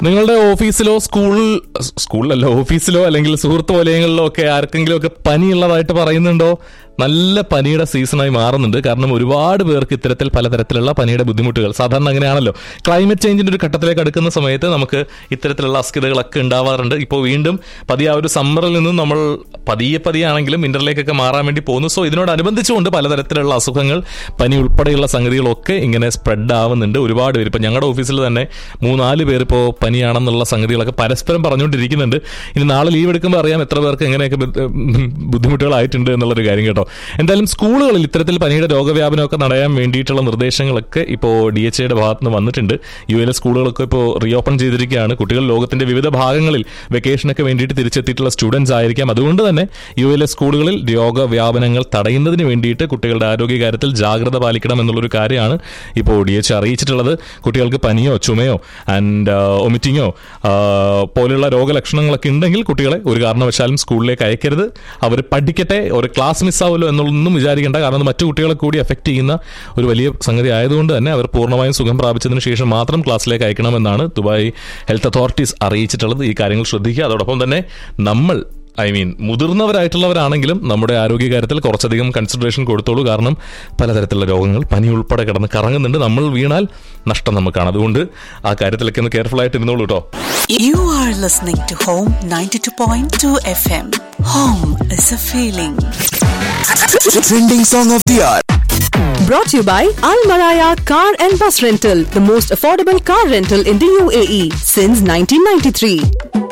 നിങ്ങളുടെ ഓഫീസിലോ സ്കൂൾ സ്കൂളിലല്ലോ ഓഫീസിലോ അല്ലെങ്കിൽ സുഹൃത്ത് വലയങ്ങളിലോ ഒക്കെ ആർക്കെങ്കിലും ഒക്കെ പനിയുള്ളതായിട്ട് പറയുന്നുണ്ടോ നല്ല പനിയുടെ സീസണായി മാറുന്നുണ്ട് കാരണം ഒരുപാട് പേർക്ക് ഇത്തരത്തിൽ പലതരത്തിലുള്ള പനിയുടെ ബുദ്ധിമുട്ടുകൾ സാധാരണ അങ്ങനെയാണല്ലോ ക്ലൈമറ്റ് ചേഞ്ചിന്റെ ഒരു ഘട്ടത്തിലേക്ക് അടുക്കുന്ന സമയത്ത് നമുക്ക് ഇത്തരത്തിലുള്ള അസ്കിതകളൊക്കെ ഉണ്ടാവാറുണ്ട് ഇപ്പോൾ വീണ്ടും പതിയെ ആ ഒരു സമ്മറിൽ നിന്നും നമ്മൾ പതിയെ പതിയെ ആണെങ്കിലും വിന്ററിലേക്കൊക്കെ മാറാൻ വേണ്ടി പോകുന്നു സോ ഇതിനോടനുബന്ധിച്ചുകൊണ്ട് പലതരത്തിലുള്ള അസുഖങ്ങൾ പനി ഉൾപ്പെടെയുള്ള സംഗതികളൊക്കെ ഇങ്ങനെ സ്പ്രെഡ് ആവുന്നുണ്ട് ഒരുപാട് പേര് ഇപ്പം ഞങ്ങളുടെ ഓഫീസിൽ തന്നെ മൂന്നാല് പേര് ഇപ്പോൾ പനിയാണെന്നുള്ള സംഗതികളൊക്കെ പരസ്പരം പറഞ്ഞുകൊണ്ടിരിക്കുന്നുണ്ട് ഇനി നാളെ ലീവ് എടുക്കുമ്പോൾ അറിയാം എത്ര പേർക്ക് എങ്ങനെയൊക്കെ ബു- ഉം, ബുദ്ധിമുട്ടുകളായിട്ടുണ്ട് എന്നുള്ളൊരു കാര്യം കേട്ടോ എന്തായാലും സ്കൂളുകളിൽ ഇത്തരത്തിൽ പനിയുടെ രോഗവ്യാപനമൊക്കെ തടയാൻ വേണ്ടിയിട്ടുള്ള നിർദ്ദേശങ്ങളൊക്കെ ഇപ്പോൾ ഡി എച്ച് ഐയുടെ ഭാഗത്ത് നിന്ന് വന്നിട്ടുണ്ട് യു എയിലെ സ്കൂളുകളൊക്കെ ഇപ്പോൾ റീഓപ്പൺ ചെയ്തിരിക്കുകയാണ് കുട്ടികൾ ലോകത്തിന്റെ വിവിധ ഭാഗങ്ങളിൽ വെക്കേഷനൊക്കെ വേണ്ടിയിട്ട് തിരിച്ചെത്തിയിട്ടുള്ള സ്റ്റുഡൻസ് ആയിരിക്കാം അതുകൊണ്ട് തന്നെ യു എയിലെ സ്കൂളുകളിൽ രോഗവ്യാപനങ്ങൾ തടയുന്നതിന് വേണ്ടിയിട്ട് കുട്ടികളുടെ ആരോഗ്യ കാര്യത്തിൽ ജാഗ്രത പാലിക്കണം എന്നുള്ളൊരു കാര്യമാണ് ഇപ്പോൾ ഡി എച്ച് അറിയിച്ചിട്ടുള്ളത് കുട്ടികൾക്ക് പനിയോ ചുമയോ ആൻഡ് ഒമിറ്റിങ്ങോ പോലെയുള്ള രോഗലക്ഷണങ്ങളൊക്കെ ഉണ്ടെങ്കിൽ കുട്ടികളെ ഒരു കാരണവശാലും സ്കൂളിലേക്ക് അയക്കരുത് അവർ പഠിക്കട്ടെ ഒരു ക്ലാസ് മിസ്സാവുമല്ലോ എന്നുള്ളതൊന്നും വിചാരിക്കേണ്ട കാരണം അത് മറ്റു കുട്ടികളെ കൂടി എഫക്ട് ചെയ്യുന്ന ഒരു വലിയ സംഗതി ആയതുകൊണ്ട് തന്നെ അവർ പൂർണ്ണമായും സുഖം പ്രാപിച്ചതിന് ശേഷം മാത്രം ക്ലാസ്സിലേക്ക് അയക്കണമെന്നാണ് ദുബായ് ഹെൽത്ത് അതോറിറ്റീസ് അറിയിച്ചിട്ടുള്ളത് ഈ കാര്യങ്ങൾ ശ്രദ്ധിക്കുക അതോടൊപ്പം തന്നെ നമ്മൾ ഐ മീൻ മുതിർന്നവരായിട്ടുള്ളവരാണെങ്കിലും നമ്മുടെ ആരോഗ്യകാര്യത്തിൽ കുറച്ചധികം കൺസിഡറേഷൻ കൊടുത്തോളൂ കാരണം പലതരത്തിലുള്ള രോഗങ്ങൾ പനി ഉൾപ്പെടെ കിടന്ന് കറങ്ങുന്നുണ്ട് നമ്മൾ വീണാൽ നഷ്ടം നമുക്കാണ് അതുകൊണ്ട് ആ കാര്യത്തിലൊക്കെ ഒന്ന് കെയർഫുൾ ആയിട്ട് ഇരുന്നോളൂ കേട്ടോ You are listening to Home 92.2 FM. Home is a feeling. Trending song of the hour. Brought to you by Al Maraya Car and Bus Rental, the most affordable car rental in the UAE since 1993.